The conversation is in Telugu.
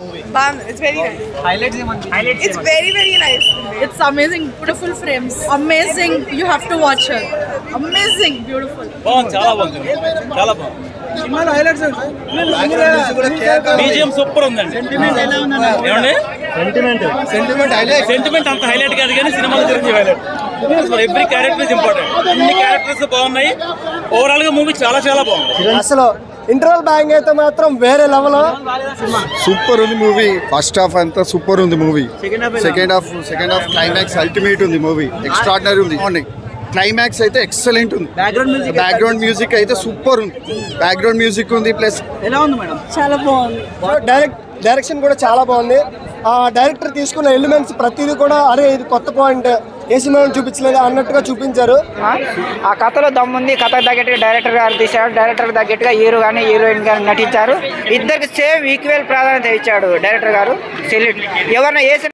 It's very nice. It's very very nice. It's amazing, beautiful frames. Amazing. You have to watch her. Amazing, beautiful. బాగుంది చాలా బాగుంది చాలా బాగుంది బీజిఎం సూపర్ ఉందండి ఏమండి సెంటిమెంట్ అంత హైలైట్ కాదు కానీ సినిమాలో జరిగింది highlight every character is important అన్ని క్యారెక్టర్స్ బాగున్నాయి ఓవరాల్ గా మూవీ చాలా చాలా బాగుంది అసలు ఇంటర్వల్ బ్యాంగ్ అయితే మాత్రం వేరే లెవెల్ సూపర్ ఉంది మూవీ ఫస్ట్ హాఫ్ అంతా సూపర్ ఉంది movie second half second half climax ultimate ఉంది మూవీ ఎక్స్ట్రాడినరీ ఉంది బాగున్నాయి క్లైమాక్స్ అయితే ఎక్సలెంట్ ఉంది బ్యాక్గ్రౌండ్ మ్యూజిక్ అయితే సూపర్ ఉంది బ్యాక్గ్రౌండ్ మ్యూజిక్ ఉంది ప్లస్ చాలా బాగుంది డైరెక్ట్ డైరెక్షన్ కూడా చాలా బాగుంది ఆ డైరెక్టర్ తీసుకున్న ఎలిమెంట్స్ ప్రతిదీ కూడా అరే ఇది కొత్త పాయింట్ ఏ సినిమాలో చూపించలేదు అన్నట్టుగా చూపించారు ఆ కథలో దమ్ముంది కథకు తగ్గట్టుగా డైరెక్టర్ గారు తీశారు డైరెక్టర్ తగ్గట్టుగా హీరో కానీ హీరోయిన్ కానీ నటించారు ఇద్దరికి సేమ్ ఈక్వల్ ప్రాధాన్యత ఇచ్చాడు డైరెక్టర్ గారు సెల్యూట్ ఎవరిన ఏ సినిమా